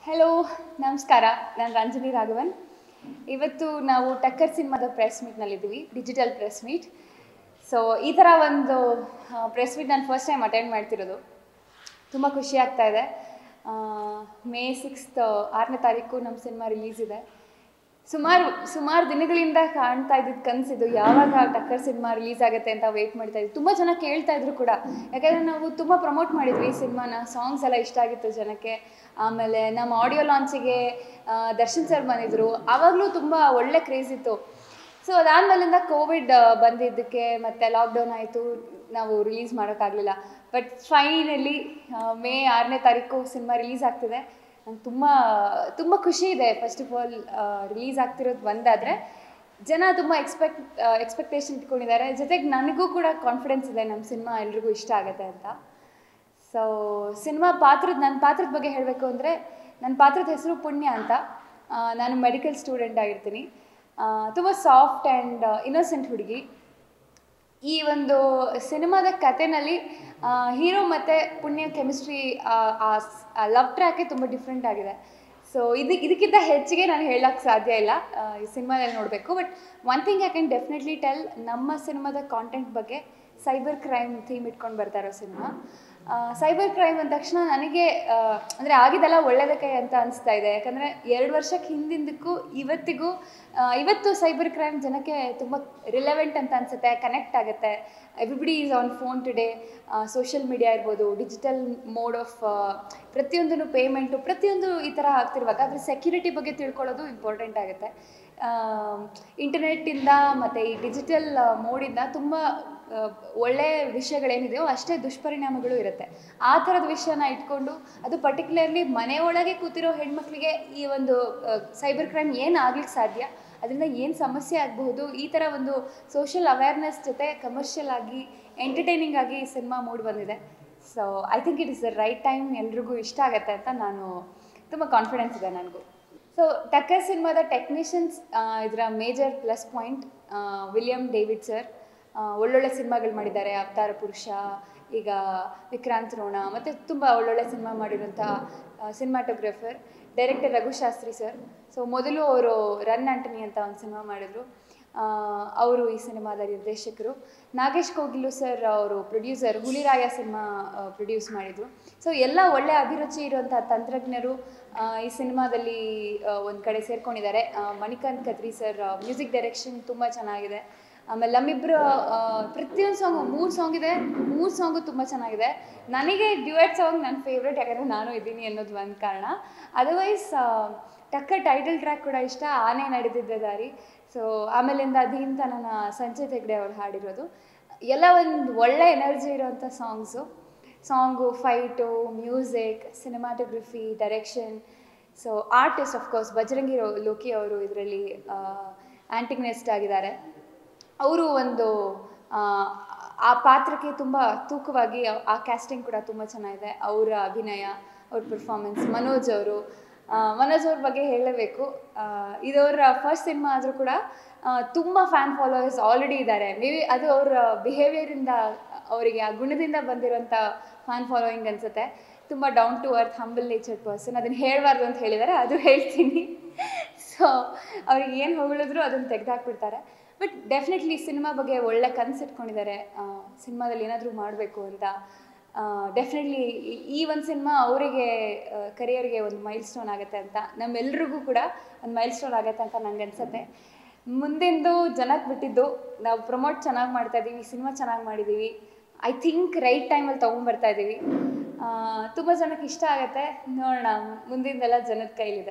Hello ನಮಸ್ಕಾರ ನಾನು ರಂಜನಿ ರಾಘವನ್ ಇವತ್ತು ನಾವು ಟಕ್ಕರ್ ಸಿನಿಮಾದ ಪ್ರೆಸ್ ಮೀಟ್ನಲ್ಲಿದ್ದೀವಿ ಡಿಜಿಟಲ್ ಪ್ರೆಸ್ ಮೀಟ್ ಸೊ ಈ ಥರ ಒಂದು ಪ್ರೆಸ್ ಮೀಟ್ ನಾನು ಫಸ್ಟ್ ಟೈಮ್ ಅಟೆಂಡ್ ಮಾಡ್ತಿರೋದು ತುಂಬ ಖುಷಿ ಆಗ್ತಾ ಇದೆ ಆ, ಮೇ ಸಿಕ್ಸ್ತ್ ಆರನೇ ತಾರೀಕು ನಮ್ಮ ಸಿನಿಮಾ ರಿಲೀಸ್ ಇದೆ ಸುಮಾರು ಸುಮಾರು ದಿನಗಳಿಂದ ಕಾಣ್ತಾ ಇದ್ದಿದ್ದು ಕನಸಿದ್ದು ಯಾವಾಗ ಟಕ್ಕರ್ ಸಿನಿಮಾ ರಿಲೀಸ್ ಆಗುತ್ತೆ ಅಂತ ವೆಯ್ಟ್ ಮಾಡ್ತಾ ಇದ್ವಿ ತುಂಬ ಜನ ಕೇಳ್ತಾ ಇದ್ರು ಕೂಡ ಯಾಕಂದರೆ ನಾವು ತುಂಬ ಪ್ರಮೋಟ್ ಮಾಡಿದ್ವಿ ಈ ಸಿನಿಮಾನ ಸಾಂಗ್ಸ್ ಎಲ್ಲ ಇಷ್ಟ ಆಗಿತ್ತು ಜನಕ್ಕೆ ಆಮೇಲೆ ನಮ್ಮ ಆಡಿಯೋ ಲಾಂಚಿಗೆ ದರ್ಶನ್ ಸರ್ ಬಂದಿದ್ರು ಆವಾಗಲೂ ತುಂಬ ಒಳ್ಳೆ ಕ್ರೇಜ್ ಇತ್ತು ಸೊ ಅದಾದಮೇಲಿಂದ ಕೋವಿಡ್ ಬಂದಿದ್ದಕ್ಕೆ ಮತ್ತೆ ಲಾಕ್ಡೌನ್ ಆಯಿತು ನಾವು ರಿಲೀಸ್ ಮಾಡೋಕ್ಕಾಗಲಿಲ್ಲ ಬಟ್ ಫೈನಲಿ ಮೇ ಆರನೇ ತಾರೀಕು ಸಿನಿಮಾ ರಿಲೀಸ್ ಆಗ್ತಿದೆ ನಂಗೆ ತುಂಬ ತುಂಬ ಖುಷಿ ಇದೆ ಫಸ್ಟ್ ಆಫ್ ಆಲ್ ರಿಲೀಸ್ ಆಗ್ತಿರೋದು ಒಂದಾದರೆ ಜನ ತುಂಬ ಎಕ್ಸ್ಪೆಕ್ಟ್ ಎಕ್ಸ್ಪೆಕ್ಟೇಷನ್ ಇಟ್ಕೊಂಡಿದ್ದಾರೆ ಜೊತೆಗೆ ನನಗೂ ಕೂಡ ಕಾನ್ಫಿಡೆನ್ಸ್ ಇದೆ ನಮ್ಮ ಸಿನಿಮಾ ಎಲ್ರಿಗೂ ಇಷ್ಟ ಆಗುತ್ತೆ ಅಂತ ಸೊ ಸಿನಿಮಾ ಪಾತ್ರದ ನನ್ನ ಪಾತ್ರದ ಬಗ್ಗೆ ಹೇಳಬೇಕು ಅಂದರೆ ನನ್ನ ಪಾತ್ರದ ಹೆಸರು ಪುಣ್ಯ ಅಂತ ಆ, ನಾನು ಮೆಡಿಕಲ್ ಸ್ಟೂಡೆಂಟ್ ಆಗಿರ್ತೀನಿ ತುಂಬ ಸಾಫ್ಟ್ ಆ್ಯಂಡ್ ಇನ್ನೋಸೆಂಟ್ ಹುಡುಗಿ ಈ ಒಂದು ಸಿನಿಮಾದ ಕಥೆನಲ್ಲಿ ಹೀರೋ ಮತ್ತು ಪುಣ್ಯ ಕೆಮಿಸ್ಟ್ರಿ ಆ ಲವ್ ಟ್ರ್ಯಾಕೆ ತುಂಬ ಡಿಫ್ರೆಂಟ್ ಆಗಿದೆ ಸೊ ಇದು ಇದಕ್ಕಿಂತ ಹೆಚ್ಚಿಗೆ ನಾನು ಹೇಳೋಕ್ಕೆ ಸಾಧ್ಯ ಇಲ್ಲ ಆ, ಈ ಸಿನಿಮಾದಲ್ಲಿ ನೋಡಬೇಕು but one thing I can definitely tell ನಮ್ಮ ಸಿನಿಮಾದ ಕಾಂಟೆಂಟ್ ಬಗ್ಗೆ ಸೈಬರ್ ಕ್ರೈಮ್ ಥೀಮ್ ಇಟ್ಕೊಂಡು ಬರ್ತಾ ಇರೋ ಸಿನಿಮಾ ಸೈಬರ್ ಕ್ರೈಮ್ ಅಂದ ತಕ್ಷಣ ನನಗೆ ಅಂದರೆ ಆಗಿದ್ದೆಲ್ಲ ಒಳ್ಳೇದಕ್ಕೆ ಅಂತ ಅನಿಸ್ತಾ ಇದೆ ಯಾಕಂದರೆ ಎರಡು ವರ್ಷಕ್ಕೆ ಹಿಂದಿಂದಕ್ಕೂ ಇವತ್ತಿಗೂ ಆ, ಇವತ್ತು ಸೈಬರ್ ಕ್ರೈಮ್ ಜನಕ್ಕೆ ತುಂಬ ರಿಲೆವೆಂಟ್ ಅಂತ ಅನಿಸುತ್ತೆ ಕನೆಕ್ಟ್ ಆಗುತ್ತೆ everybody is on phone today social media ಇರ್ಬೋದು ಡಿಜಿಟಲ್ ಮೋಡ್ ಆಫ್ ಪ್ರತಿಯೊಂದನ್ನು ಪೇಮೆಂಟು ಪ್ರತಿಯೊಂದು ಈ ಥರ ಆಗ್ತಿರುವಾಗ ಅದ್ರ ಸೆಕ್ಯೂರಿಟಿ ಬಗ್ಗೆ ತಿಳ್ಕೊಳ್ಳೋದು ಇಂಪಾರ್ಟೆಂಟ್ ಆಗುತ್ತೆ ಇಂಟರ್ನೆಟ್ಟಿಂದ ಮತ್ತು ಈ ಡಿಜಿಟಲ್ ಮೋಡಿಂದ ತುಂಬ ಆ, ಒಳ್ಳೆ ವಿಷಯಗಳೇನಿದೆಯೋ ಅಷ್ಟೇ ದುಷ್ಪರಿಣಾಮಗಳು ಇರುತ್ತೆ ಆ ಥರದ ವಿಷಯನ ಇಟ್ಕೊಂಡು ಅದು ಪರ್ಟಿಕ್ಯುಲರ್ಲಿ ಮನೆಯೊಳಗೆ ಕೂತಿರೋ ಹೆಣ್ಮಕ್ಳಿಗೆ ಈ ಒಂದು ಸೈಬರ್ ಕ್ರೈಮ್ ಏನು ಆಗ್ಲಿಕ್ಕೆ ಸಾಧ್ಯ ಅದರಿಂದ ಏನು ಸಮಸ್ಯೆ ಆಗಬಹುದು ಈ ಥರ ಒಂದು ಸೋಷಿಯಲ್ ಅವೇರ್ನೆಸ್ ಜೊತೆ ಕಮರ್ಷಿಯಲ್ ಆಗಿ ಎಂಟರ್ಟೈನಿಂಗ್ ಆಗಿ ಈ ಸಿನಿಮಾ ಮೂಡ್ ಬಂದಿದೆ so I think it is the right time ಎಲ್ರಿಗೂ ಇಷ್ಟ ಆಗುತ್ತೆ ಅಂತ ನಾನು ತುಂಬ ಕಾನ್ಫಿಡೆನ್ಸ್ ಇದೆ ನನಗೂ ಸೊ ಟಕ್ಕರ್ ಸಿನಿಮಾದ ಟೆಕ್ನಿಷಿಯನ್ಸ್ ಇದರ major plus point William David sir ಒಳ್ಳೊಳ್ಳೆ ಸಿನಿಮಾಗಳು ಮಾಡಿದ್ದಾರೆ ಅವತಾರ ಪುರುಷ ಈಗ ವಿಕ್ರಾಂತ್ ರೋಣ ಮತ್ತು ತುಂಬ ಒಳ್ಳೊಳ್ಳೆ ಸಿನಿಮಾ ಮಾಡಿರೋಂಥ ಸಿನಿಮಾಟೋಗ್ರಫರ್ ಡೈರೆಕ್ಟರ್ ರಘುಶಾಸ್ತ್ರಿ ಸರ್ ಸೊ ಮೊದಲು ಅವರು ರನ್ ಆಂಟನಿ ಅಂತ ಒಂದು ಸಿನಿಮಾ ಮಾಡಿದ್ರು ಅವರು ಈ ಸಿನಿಮಾದ ನಿರ್ದೇಶಕರು ನಾಗೇಶ್ ಕೋಗಿಲು ಸರ್ ಅವರು ಪ್ರೊಡ್ಯೂಸರ್ ಹುಲಿರಾಯ ಸಿನಿಮಾ ಪ್ರೊಡ್ಯೂಸ್ ಮಾಡಿದರು ಸೊ ಎಲ್ಲ ಒಳ್ಳೆ ಅಭಿರುಚಿ ಇರುವಂಥ ತಂತ್ರಜ್ಞರು ಆ, ಈ ಸಿನಿಮಾದಲ್ಲಿ ಒಂದು ಕಡೆ ಸೇರ್ಕೊಂಡಿದ್ದಾರೆ ಆ, ಮಣಿಕಾಂತ್ ಕತ್ರಿ ಸರ್ ಮ್ಯೂಸಿಕ್ ಡೈರೆಕ್ಷನ್ ತುಂಬ ಚೆನ್ನಾಗಿದೆ ಆಮೇಲೆ ನಮ್ಮಿಬ್ಬರು ಪ್ರತಿಯೊಂದು ಸಾಂಗು ಮೂರು ಸಾಂಗ್ ಇದೆ ಮೂರು ಸಾಂಗು ತುಂಬ ಚೆನ್ನಾಗಿದೆ ನನಗೆ ಡ್ಯುಯೆಟ್ ಸಾಂಗ್ ನನ್ನ ಫೇವ್ರೆಟ್ ಯಾಕಂದರೆ ನಾನು ಇದ್ದೀನಿ ಅನ್ನೋದು ಒಂದು ಕಾರಣ ಅದರ್ವೈಸ್ ಟಕ್ಕ ಟೈಟಲ್ ಟ್ರ್ಯಾಕ್ ಕೂಡ ಇಷ್ಟ ಆನೆ ನಡೆದಿದ್ದ ದಾರಿ ಸೊ ಆಮೇಲಿಂದ ಅಧೀಂತ ನನ್ನ ಸಂಜಯ್ ಹೆಗ್ಡೆ ಅವ್ರು ಹಾಡಿರೋದು ಎಲ್ಲ ಒಂದು ಒಳ್ಳೆ ಎನರ್ಜಿ ಇರೋವಂಥ songs song fight music cinematography direction so artist of course Bajarangi ರೋ- ಲೋಕಿ ಅವರು ಇದರಲ್ಲಿ ಆ್ಯಂಟಿಗ್ನೆಸ್ಟ್ ಆಗಿದ್ದಾರೆ ಅವರು ಒಂದು ಆ, ಆ ಪಾತ್ರಕ್ಕೆ ತುಂಬ ತೂಕವಾಗಿ ಆ- ಆ ಕ್ಯಾಸ್ಟಿಂಗ್ ಕೂಡ ತುಂಬ ಚೆನ್ನಾಗಿದೆ ಅವರ ಅಭಿನಯ ಅವ್ರ ಪರ್ಫಾರ್ಮೆನ್ಸ್ ಮನೋಜ್ ಅವರು ಆ, ಮನೋಜ್ ಅವ್ರ ಬಗ್ಗೆ ಹೇಳಲೇಬೇಕು ಇದವ್ರ ಫಸ್ಟ್ ಸಿನಿಮಾ ಆದರೂ ಕೂಡ ಆ, ತುಂಬ ಫ್ಯಾನ್ ಫಾಲೋವರ್ಸ್ ಆಲ್ರೆಡಿ ಇದ್ದಾರೆ ಮೇ ಬಿ ಅದು ಅವ್ರ ಬಿಹೇವಿಯರಿಂದ ಅವರಿಗೆ ಆ ಗುಣದಿಂದ ಬಂದಿರೋಂಥ ಫ್ಯಾನ್ ಫಾಲೋಯಿಂಗ್ ಅನಿಸುತ್ತೆ ತುಂಬ down to earth humble nature person ಅದನ್ನು ಹೇಳಬಾರ್ದು ಅಂತ ಹೇಳಿದ್ದಾರೆ ಅದು ಹೇಳ್ತೀನಿ ಸೊ ಅವ್ರಿಗೆ ಏನು ಹೊಗಳಿದ್ರು ಅದನ್ನು ತೆಗೆದಾಕ್ಬಿಡ್ತಾರೆ ಬಟ್ ಡೆಫಿನೆಟ್ಲಿ ಸಿನಿಮಾ ಬಗ್ಗೆ ಒಳ್ಳೆ ಕನಸು ಇಟ್ಕೊಂಡಿದ್ದಾರೆ ಸಿನಿಮಾದಲ್ಲಿ ಏನಾದರೂ ಮಾಡಬೇಕು ಅಂತ ಡೆಫಿನೆಟ್ಲಿ ಈ ಒಂದು ಸಿನಿಮಾ ಅವರಿಗೆ ಕರಿಯರ್ಗೆ ಒಂದು ಮೈಲ್ ಸ್ಟೋನ್ ಆಗುತ್ತೆ ಅಂತ ನಮ್ಮೆಲ್ರಿಗೂ ಕೂಡ ಒಂದು ಮೈಲ್ ಸ್ಟೋನ್ ಆಗುತ್ತೆ ಅಂತ ನಂಗೆ ಅನ್ಸುತ್ತೆ ಮುಂದೆಂದು ಜನಕ್ಕೆ ಬಿಟ್ಟಿದ್ದು ನಾವು ಪ್ರಮೋಟ್ ಚೆನ್ನಾಗಿ ಮಾಡ್ತಾ ಇದ್ದೀವಿ ಸಿನಿಮಾ ಚೆನ್ನಾಗಿ ಮಾಡಿದ್ದೀವಿ ಐ ಥಿಂಕ್ ರೈಟ್ ಟೈಮಲ್ಲಿ ತೊಗೊಂಬರ್ತಾ ಇದ್ದೀವಿ ತುಂಬ ಜನಕ್ಕೆ ಇಷ್ಟ ಆಗುತ್ತೆ ನೋಡೋಣ ಮುಂದಿಂದೆಲ್ಲ ಜನದ ಕೈಲಿದೆ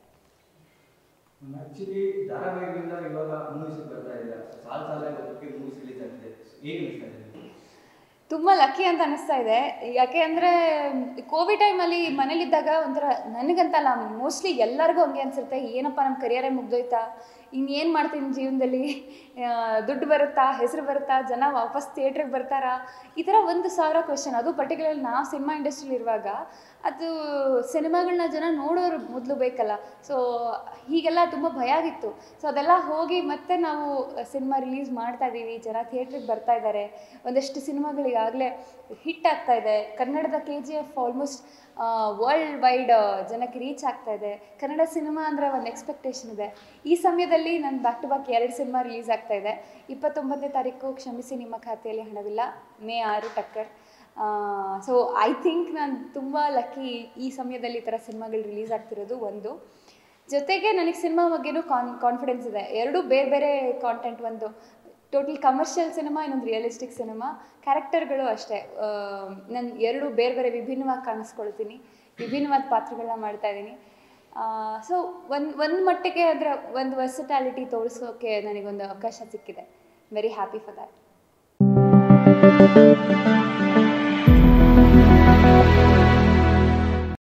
ಆಕ್ಚುಲಿ ಧಾರಾವಾಹಿಗಳಿಂದ ಇವಾಗ ಮೂವೀಸ್ ಬರ್ತಾ ಇಲ್ಲ ಸಾಲ್ ಸಾಲ ಗೊತ್ತಕ್ಕೆ ಮೂವೀಸ್ ರಿಲೀಸ್ ಆಗ್ತಿದೆ ಹೇಗೆ ಅನಿಸ್ತಾ ಇದೆ ನಿಮ್ಗೆ? ತುಂಬ ಲಕ್ಕಿ ಅಂತ ಅನಿಸ್ತಾ ಇದೆ ಯಾಕೆ ಅಂದರೆ ಕೋವಿಡ್ ಟೈಮಲ್ಲಿ ಮನೇಲಿದ್ದಾಗ ಒಂಥರ ನನಗಂತಲ್ಲ ಮೋಸ್ಟ್ಲಿ ಎಲ್ಲರಿಗೂ ಹಂಗೆ ಅನಿಸುತ್ತೆ ಏನಪ್ಪ ನಮ್ಮ ಕರಿಯರೇ ಮುಗ್ದೋಯ್ತಾ ಇನ್ನೇನು ಮಾಡ್ತೀನಿ ಜೀವನದಲ್ಲಿ ಆ, ದುಡ್ಡು ಬರುತ್ತಾ ಹೆಸರು ಬರುತ್ತಾ ಜನ ವಾಪಸ್ ಥಿಯೇಟ್ರಿಗೆ ಬರ್ತಾರಾ ಈ ಥರ ಒಂದು ಸಾವಿರ ಕ್ವೆಶನ್ ಅದು ಪರ್ಟಿಕ್ಯುಲರ್ ನಾವು ಸಿನಿಮಾ ಇಂಡಸ್ಟ್ರಿಲಿ ಇರುವಾಗ ಅದು ಸಿನಿಮಾಗಳನ್ನ ಜನ ನೋಡೋರು ಮೊದಲು ಬೇಕಲ್ಲ ಸೊ ಹೀಗೆಲ್ಲ ತುಂಬ ಭಯ ಆಗಿತ್ತು ಸೊ ಅದೆಲ್ಲ ಹೋಗಿ ಮತ್ತೆ ನಾವು ಸಿನಿಮಾ ರಿಲೀಸ್ ಮಾಡ್ತಾ ಇದ್ದೀವಿ ಜನ ಥಿಯೇಟ್ರಿಗೆ ಬರ್ತಾ ಇದ್ದಾರೆ ಒಂದಷ್ಟು ಸಿನಿಮಾಗಳಿಗಾಗಲೇ ಹಿಟ್ ಆಗ್ತಾ ಇದೆ ಕನ್ನಡದ K G F almost world wide ಜನಕ್ಕೆ ರೀಚ್ ಆಗ್ತಾ ಇದೆ ಕನ್ನಡ ಸಿನಿಮಾ ಅಂದರೆ ಒಂದು ಎಕ್ಸ್ಪೆಕ್ಟೇಷನ್ ಇದೆ ಈ ಸಮಯದಲ್ಲಿ ನಾನು ಬ್ಯಾಕ್ ಟು ಬ್ಯಾಕ್ ಎರಡು ಸಿನಿಮಾ ರಿಲೀಸ್ ಆಗ್ತಾ ಇದೆ ಇಪ್ಪತ್ತೊಂಬತ್ತನೇ ತಾರೀಕು ಕ್ಷಮಿಸಿ ನಿಮ್ಮ ಖಾತೆಯಲ್ಲಿ ಹಣವಿಲ್ಲ ಮೇ ಆರು ಟಕ್ಕರ್ ಸೊ ಐ ಥಿಂಕ್ ನಾನು ತುಂಬ ಲಕ್ಕಿ ಈ ಸಮಯದಲ್ಲಿ ಈ ಥರ ಸಿನಿಮಾಗಳು ರಿಲೀಸ್ ಆಗ್ತಿರೋದು ಒಂದು ಜೊತೆಗೆ ನನಗೆ ಸಿನಿಮಾ ಬಗ್ಗೆನೂ ಕಾನ್ ಕಾನ್ಫಿಡೆನ್ಸ್ ಇದೆ ಎರಡೂ ಬೇರೆ ಬೇರೆ ಕಾಂಟೆಂಟ್ ಒಂದು ಟೋಟಲ್ ಕಮರ್ಷಿಯಲ್ ಸಿನಿಮಾ ಇನ್ನೊಂದು ರಿಯಲಿಸ್ಟಿಕ್ ಸಿನಿಮಾ ಕ್ಯಾರೆಕ್ಟರ್ಗಳು ಅಷ್ಟೇ ನಾನು ಎರಡು ಬೇರೆ ಬೇರೆ ವಿಭಿನ್ನವಾಗಿ ಕಾಣಿಸ್ಕೊಳ್ತೀನಿ ವಿಭಿನ್ನವಾದ ಪಾತ್ರಗಳನ್ನ ಮಾಡ್ತಾ ಇದ್ದೀನಿ ಸೊ ಒಂದು ಒಂದು ಮಟ್ಟಿಗೆ ಅದರ ಒಂದು ವರ್ಸಟಾಲಿಟಿ ತೋರಿಸೋಕೆ ನನಗೊಂದು ಅವಕಾಶ ಸಿಕ್ಕಿದೆ ವೆರಿ ಹ್ಯಾಪಿ ಫಾರ್ ದ್ಯಾಟ್